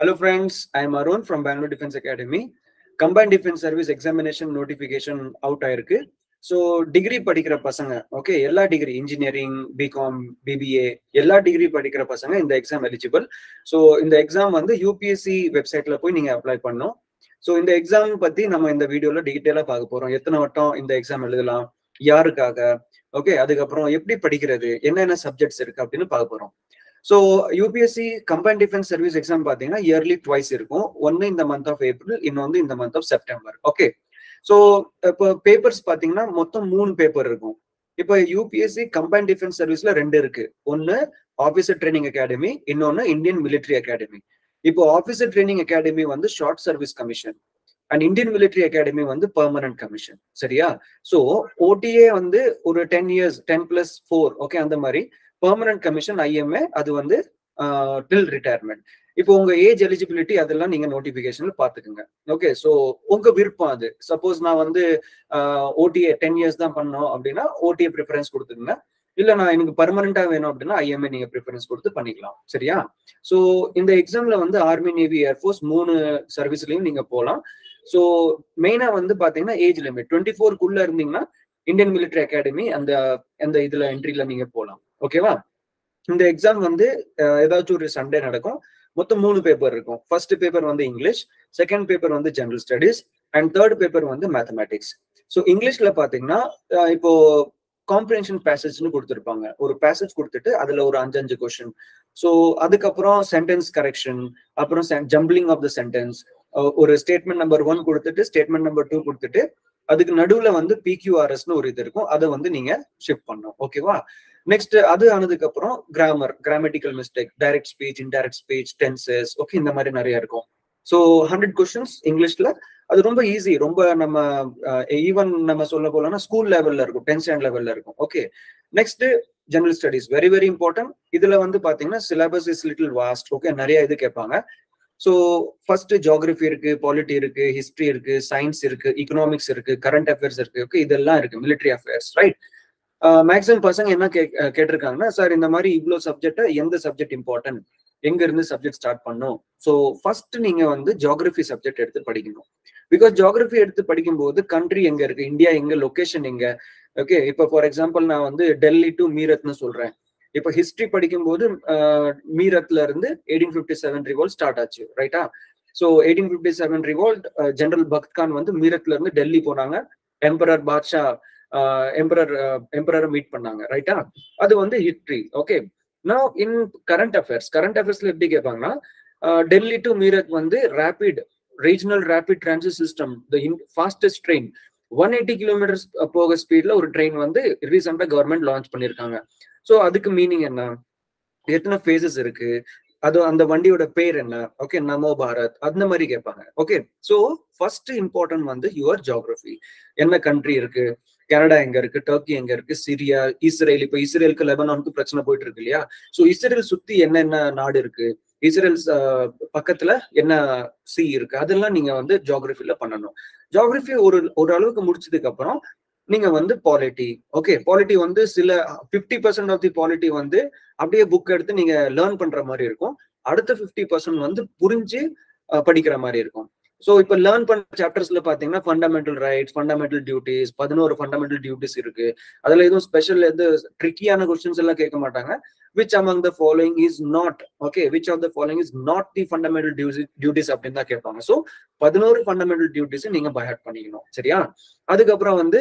Hello friends, I am Arun from Bangalore Defense Academy. Combined Defense Service Examination Notification out ஆயிருக்கு so degree படிக்கிற பசங்க okay எல்லா degree engineering B com BBA எல்லா degree படிக்கிற பசங்க இந்த எக்ஸாம் எலிஜிபிள் ஸோ இந்த எக்ஸாம் வந்து யூபிஎஸ்சி வெப்சைட்ல போய் நீங்க அப்ளை பண்ணும் ஸோ இந்த எக்ஸாம் பத்தி நம்ம இந்த வீடியோல டீட்டெயிலா பார்க்க போறோம் எத்தனை வட்டம் இந்த எக்ஸாம் எழுதலாம் யாருக்காக ஓகே அதுக்கப்புறம் எப்படி படிக்கிறது என்னென்ன சப்ஜெக்ட்ஸ் இருக்கு அப்படின்னு பார்க்க போறோம் so UPSC combine defence service exam பார்த்தீங்கன்னா இயர்லி ட்வைஸ் இருக்கும் ஒன்னு இந்த மந்த் ஆஃப் ஏப்ரல் இன்னொன்று இந்த month of September okay so இப்போ பேப்பர்ஸ் பார்த்தீங்கன்னா மொத்தம் மூணு பேப்பர் இருக்கும் இப்போ யூபிஎஸ்சி கம்பைன் டிஃபென்ஸ் சர்வீஸ்ல ரெண்டு இருக்கு ஒன்னு ஆஃபீஸர் ட்ரைனிங் அகாடமி இன்னொன்னு இந்தியன் மிலிட்ரி அகாடமி இப்போ ஆஃபீஸர் ட்ரைனிங் அகாடமி வந்து short service commission and Indian military academy வந்து பெர்மனன்ட் கமிஷன் சரியா ஸோ ஓடிஏ வந்து ஒரு ten years ten plus four okay அந்த மாதிரி பெர்மனன்ட் கமிஷன் ஐஎம்ஏ அது வந்து டில் ரிட்டையர்மெண்ட் இப்போ உங்க ஏஜ் எலிஜிபிலிட்டி அதெல்லாம் நீங்க நோட்டிபிகேஷன்ல பாத்துக்கோங்க ஓகே ஸோ உங்க விருப்பம் அது சப்போஸ் நான் வந்து ஓடிஏ டென் இயர்ஸ் தான் பண்ணோம் அப்படின்னா ஓடிஏ ப்ரிஃபரன்ஸ் கொடுத்துருங்க இல்ல நான் எனக்கு பர்மனண்டா வேணும் அப்படின்னா ஐஎம்ஏ நீங்க ப்ரிஃபரன்ஸ் கொடுத்து பண்ணிக்கலாம் சரியா ஸோ இந்த எக்ஸாம்ல வந்து ஆர்மி நேவி ஏர்ஃபோர்ஸ் மூணு சர்வீஸ்லயும் நீங்க போகலாம் ஸோ மெயினா வந்து பாத்தீங்கன்னா ஏஜ் லிமிட் டுவெண்ட்டி ஃபோர்க்குள்ள இருந்தீங்கன்னா இந்தியன் மிலிட்டரி அகாடமி அந்த அந்த இதுல என்ட்ரில நீங்க போகலாம் ஓகேவா இந்த எக்ஸாம் வந்து ஏதாச்சும் ஒரு சண்டே நடக்கும் மொத்தம் மூணு பேப்பர் இருக்கும் ஃபர்ஸ்ட் பேப்பர் வந்து இங்கிலீஷ் செகண்ட் பேப்பர் வந்து general studies and third paper வந்து மேத்தமேட்டிக்ஸ் ஸோ இங்கிலீஷ்ல பாத்தீங்கன்னா இப்போ காம்ப்ரிஹென்ஷன் பேசேஜ்னு கொடுத்துருப்பாங்க ஒரு பேசேஜ் கொடுத்துட்டு அதுல ஒரு அஞ்சு அஞ்சு கொஸ்டின் ஸோ அதுக்கப்புறம் சென்டென்ஸ் கரெக்ஷன் அப்புறம் ஜம்பிளிங் ஆஃப் த சென்டென்ஸ் ஒரு ஸ்டேட்மெண்ட் நம்பர் ஒன் கொடுத்துட்டு ஸ்டேட்மெண்ட் நம்பர் டூ கொடுத்துட்டு அதுக்கு நடுவுல வந்து பிக்யூஆர்எஸ்னு ஒரு இது இருக்கும் அதை வந்து நீங்க ஷிஃப்ட் பண்ணும் ஓகேவா நெக்ஸ்ட் அது ஆனதுக்கு அப்புறம் grammar grammatical mistake direct speech indirect speech tenses okay இந்த மாதிரி நிறைய இருக்கும் ஸோ ஹண்ட்ரட் கொஸ்டின்ஸ் இங்கிலீஷ்ல அது ரொம்ப ஈஸி ரொம்ப நம்ம ஈவன் நம்ம சொல்ல போலன்னா ஸ்கூல் லெவல்ல இருக்கும் டென்த் ஸ்டாண்ட் லெவல்ல இருக்கும் okay next general studies very very important இதுல வந்து பாத்தீங்கன்னா syllabus is little vast okay நிறைய இது கேட்பாங்க ஸோ ஃபர்ஸ்ட் ஜியாகிரபி இருக்கு பாலிட்டி இருக்கு ஹிஸ்டரி இருக்கு சயின்ஸ் இருக்கு இக்கனாமிக்ஸ் இருக்கு கரண்ட் அஃபேர்ஸ் இருக்கு ஓகே இதெல்லாம் இருக்கு மிலிட்ரி அஃபேர்ஸ் ரைட் மேக்ஸிமம் பசங்க என்ன கே கேட்டிருக்காங்கன்னா சார் இந்த மாதிரி இவ்வளோ சப்ஜெக்ட் எந்த சப்ஜெக்ட் இம்பார்ட்டன்ட் எங்க இருந்து சப்ஜெக்ட் ஸ்டார்ட் பண்ணும் ஸோ ஃபர்ஸ்ட் நீங்க வந்து ஜியாகிரபி சப்ஜெக்ட் எடுத்து படிக்கணும் பிகாஸ் ஜியாகிரபி எடுத்து படிக்கும்போது கண்ட்ரி எங்க இருக்கு இந்தியா எங்க லொகேஷன் எங்க ஓகே இப்போ ஃபார் எக்ஸாம்பிள் நான் வந்து டெல்லி டு மீரத்னு சொல்றேன் இப்போ ஹிஸ்டரி படிக்கும்போது மீரத்ல இருந்து eighteen fifty seven revolt start ஆச்சு ரைட்டா so eighteen fifty seven revolt general Bakht Khan வந்து மீரத்ல இருந்து டெல்லி போனாங்க எம்பரர் பாட்ஷா எம்பரர் எம்பரரை மீட் பண்ணாங்க ரைட்டா அது வந்து ஹிஸ்டரி ஓகே நான் இன் கரண்ட் அஃபேர்ஸ் கரண்ட் அஃபேர்ஸ்ல எப்படி கேட்பாங்கன்னா டெல்லி டு மீரத் வந்து rapid regional rapid transit system the fastest train one eighty kilometres போக ஸ்பீட்ல ஒரு ட்ரெயின் வந்து ரீசெண்டா கவர்மெண்ட் லான்ச் பண்ணிருக்காங்க ஸோ அதுக்கு மீனிங் என்ன எத்தனை ஃபேஸஸ் இருக்கு அது அந்த வண்டியோட பேர் என்ன ஓகே நமோ பாரத் அந்த மாதிரி கேட்பாங்க ஓகே ஸோ ஃபர்ஸ்ட் இம்பார்ட்டன்ட் வந்து யுவர் ஜியாகிரபி என்ன கண்ட்ரி இருக்கு கனடா எங்க இருக்கு டர்க்கி எங்க இருக்கு சிரியா இஸ்ரேல் இப்ப இஸ்ரேலுக்கு லெபனானுக்கு பிரச்சனை போயிட்டு இருக்கு இல்லையா ஸோ இஸ்ரேல் சுத்தி என்னென்ன நாடு இருக்கு இஸ்ரேல் பக்கத்துல என்ன சி இருக்கு அதெல்லாம் நீங்க வந்து ஜியாகிரபில பண்ணணும் ஜியாகிரபி ஒரு ஒரு அளவுக்கு முடிச்சதுக்கு அப்புறம் நீங்க வந்து பாலிட்டி ஓகே பாலிட்டி வந்து சில fifty percent of the polity வந்து அப்படியே புக் எடுத்து நீங்க லேர்ன் பண்ற மாதிரி இருக்கும் அடுத்த பிப்டி பர்சன்ட் வந்து புரிஞ்சு படிக்கிற மாதிரி இருக்கும் ஸோ இப்போ லேர்ன் பண்ண சாப்டர்ஸ்ல பாத்தீங்கன்னா ஃபண்டமெண்டல் ரைட்ஸ் ஃபண்டமெண்டல் டியூட்டிஸ் பதினோரு ஃபண்டமெண்டல் டியூட்டிஸ் இருக்கு அதுல எதுவும் ஸ்பெஷல் எது ட்ரிக்கியான கொஸ்டின்ஸ் எல்லாம் கேட்க மாட்டாங்க which among the following is not okay which of the following is not the fundamental duties அப்படின்னு தான் கேட்பாங்க ஸோ பதினோரு ஃபண்டமெண்டல் டியூட்டிஸ் நீங்க பைஹாட் பண்ணிக்கணும் சரியா அதுக்கப்புறம் வந்து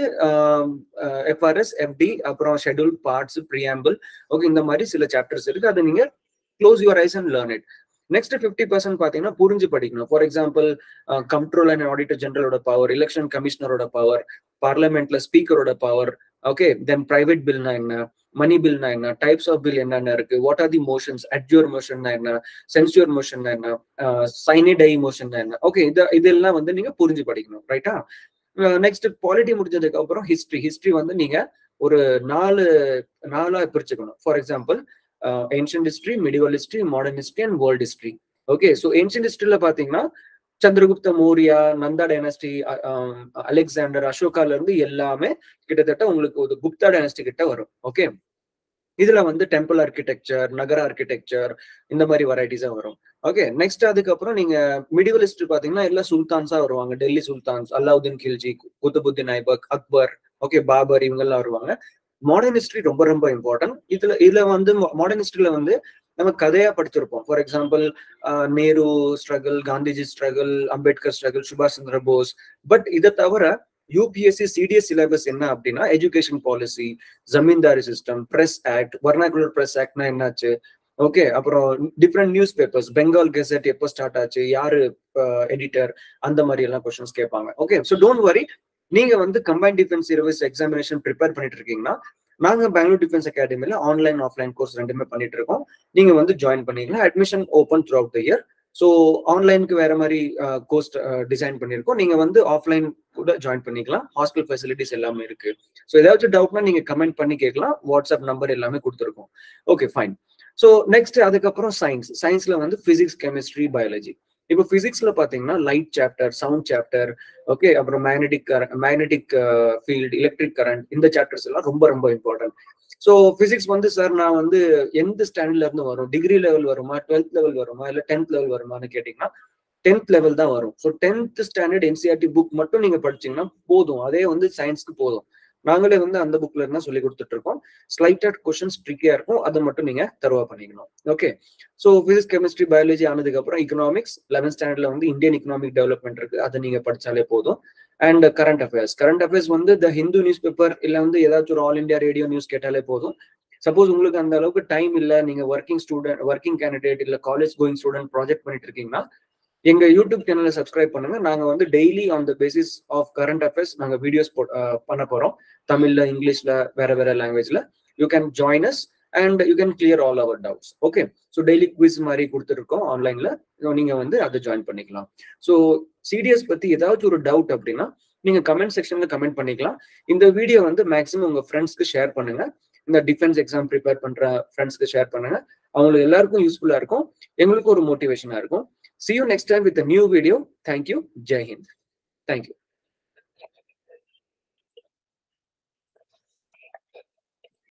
எஃப்ஆர்எஸ் எஃப்டி அப்புறம் ஷெட்யூல் பார்ட்ஸ் ப்ரியாம்பிள் ஓகே இந்த மாதிரி சில சாப்டர்ஸ் இருக்கு அதை நீங்க close your eyes and learn it next fifty percent பாத்தீங்கன்னா புரிஞ்சு படிக்கணும் for example control and auditor ஜெனரலோட பவர் எலெக்ஷன் கமிஷனரோட பவர் பார்லிமெண்ட்ல ஸ்பீக்கரோட பவர் ஓகே தென் பிரைவேட் பில்னா என்ன மணி பில்னா என்ன டைப்ஸ் ஆஃப் பில் என்னென்ன இருக்கு what are the motions adjourn மோஷன்னா என்ன சென்சியூர் மோஷன்னா என்ன சைனடை மோஷன்னா என்ன ஓகே இது இதெல்லாம் வந்து நீங்க புரிஞ்சு படிக்கணும் ரைட்டா நெக்ஸ்ட் பாலிட்டி முடிஞ்சதுக்கு அப்புறம் ஹிஸ்ட்ரி ஹிஸ்ட்ரி வந்து நீங்க ஒரு நாலு நாலா பிரிச்சுக்கணும் for example ancient history medieval history modern history and world history okay so ancient ஹிஸ்ட்ரியில பாத்தீங்கன்னா சந்திரகுப்த மௌரியா நந்தா டைனஸ்டி அலெக்சாண்டர் அசோகால இருந்து எல்லாமே கிட்டத்தட்ட உங்களுக்கு ஒரு குப்தா டைனஸ்டி கிட்ட வரும் ஓகே இதுல வந்து டெம்பிள் ஆர்கிடெக்சர் நகர ஆர்கிடெக்சர் இந்த மாதிரி வெரைட்டிஸா வரும் ஓகே நெக்ஸ்ட் அதுக்கப்புறம் நீங்க மிடிவலிஸ்ட் பாத்தீங்கன்னா எல்லாம் சுல்தான்ஸா வருவாங்க டெல்லி சுல்தான்ஸ் அல்லாவுதீன் கில்ஜி குத்துபுத்தீன் ஐபக் அக்பர் ஓகே பாபர் இவங்க எல்லாம் வருவாங்க மாடர்ன் ஹிஸ்டரி ரொம்ப ரொம்ப இம்பார்ட்டன்ட் இதுல இதுல வந்து மாடர்ன் ஹிஸ்டரியில வந்து நம்ம கதையா படிச்சிருப்போம் for example Nehru struggle Gandhiji struggle Ambedkar struggle சுபாஷ் சந்திர போஸ் பட் இதை தவிர யூபிஎஸ்சி சிடிஎஸ் சிலபஸ் என்ன அப்படின்னா education policy zamindari system press act vernacular press ஆக்ட்னா என்னாச்சு ஓகே அப்புறம் different newspapers Bengal gazette எப்போ ஸ்டார்ட் ஆச்சு யாரு எடிட்டர் அந்த மாதிரி எல்லாம் கொஸ்டின்ஸ் கேட்பாங்க ஓகே ஸோ டோன்ட் வரி நீங்க வந்து combined defence service examination prepare பண்ணிட்டு இருக்கீங்கன்னா நாங்க பெங்களூர் டிஃபென்ஸ் அகாடமில ஆன்லைன் ஆஃப்லைன் கோர்ஸ் ரெண்டுமே பண்ணிட்டு இருக்கோம் நீங்க வந்து ஜாயின் பண்ணிக்கலாம் admission open throughout the year so ஆன்லைனுக்கு வேற மாதிரி கோர்ஸ் டிசைன் பண்ணியிருக்கோம் நீங்க வந்து ஆஃப்லைன் கூட ஜாயின் பண்ணிக்கலாம் ஹாஸ்டல் ஃபெசிலிட்டிஸ் எல்லாமே இருக்கு ஸோ ஏதாச்சும் டவுட்னா நீங்க கமெண்ட் பண்ணி கேட்கலாம் வாட்ஸ்அப் நம்பர் எல்லாமே கொடுத்துருக்கோம் ஓகே ஃபைன் ஸோ நெக்ஸ்ட் அதுக்கப்புறம் சயின்ஸ் சயின்ஸ்ல வந்து பிசிக்ஸ் கெமிஸ்ட்ரி பயாலஜி இப்போ பிசிக்ஸ்ல பாத்தீங்கன்னா light chapter sound chapter okay அப்புறம் magnetic magnetic field electric current இந்த சாப்டர்ஸ் எல்லாம் ரொம்ப ரொம்ப இம்பார்ட்டன்ட் ஸோ பிசிக்ஸ் வந்து சார் நான் வந்து எந்த ஸ்டாண்டர்ட்ல இருந்து வரும் டிகிரி லெவல் வருமா டுவெல்த் லெவல் வருமா இல்ல டென்த் லெவல் வருமான்னு கேட்டீங்கன்னா டென்த் லெவல் தான் வரும் so tenth standard NCERT book மட்டும் நீங்க படிச்சீங்கன்னா போதும் அதே வந்து சயின்ஸ்க்கு போதும் நாங்களே வந்து அந்த புக்ல இருந்தா சொல்லி கொடுத்துட்டு இருக்கோம் ஸ்லைட்டட் கொஸ்டின்ஸ் ட்ரிக்கியா இருக்கும் அதை மட்டும் நீங்க தருவா பண்ணிக்கணும் okay so physics chemistry biology ஆனதுக்கு அப்புறம் இக்கனாமிக்ஸ் லெவன்த் ஸ்டாண்டர்ட்ல வந்து இந்தியன் இக்கனாமிக் டெவலப்மெண்ட் இருக்கு அதை நீங்க படிச்சாலே போதும் and current affairs current affairs வந்து த ஹிந்து நியூஸ் பேப்பர் இல்ல வந்து ஏதாச்சும் ஒரு ஆல் இந்தியா ரேடியோ நியூஸ் கேட்டாலே போதும் சப்போஸ் உங்களுக்கு அந்த அளவுக்கு டைம் இல்ல நீங்க ஒர்க்கிங் ஸ்டூடெண்ட் ஒர்க்கிங் கேண்டிடேட் இல்ல காலேஜ் கோயிங் ஸ்டூடெண்ட் ப்ராஜெக்ட் பண்ணிட்டு இருக்கீங்கன்னா எங்க யூடியூப் சேனலை சப்ஸ்கிரைப் பண்ணுங்க நாங்க வந்து daily on the basis of current affairs நாங்க வீடியோஸ் பண்ண போறோம் தமிழ்ல இங்கிலீஷ்ல வேற வேற லாங்குவேஜ்ல you can join us and you can clear all our doubts okay so daily quiz மாதிரி கொடுத்துருக்கோம் ஆன்லைன்ல நீங்க வந்து அதை ஜாயின் பண்ணிக்கலாம் ஸோ சிடிஎஸ் பத்தி ஏதாச்சும் ஒரு டவுட் அப்படின்னா நீங்க கமெண்ட் செக்ஷன்ல கமெண்ட் பண்ணிக்கலாம் இந்த வீடியோ வந்து மேக்ஸிமம் உங்க ஃப்ரெண்ட்ஸ்க்கு ஷேர் பண்ணுங்க இந்த டிஃபென்ஸ் எக்ஸாம் ப்ரிப்பேர் பண்ற ஃப்ரெண்ட்ஸ்க்கு ஷேர் பண்ணுங்க அவங்களுக்கு எல்லாருக்கும் யூஸ்ஃபுல்லா இருக்கும் எங்களுக்கும் ஒரு மோட்டிவேஷனா இருக்கும் see you next time with new video thank you Jai Hind thank you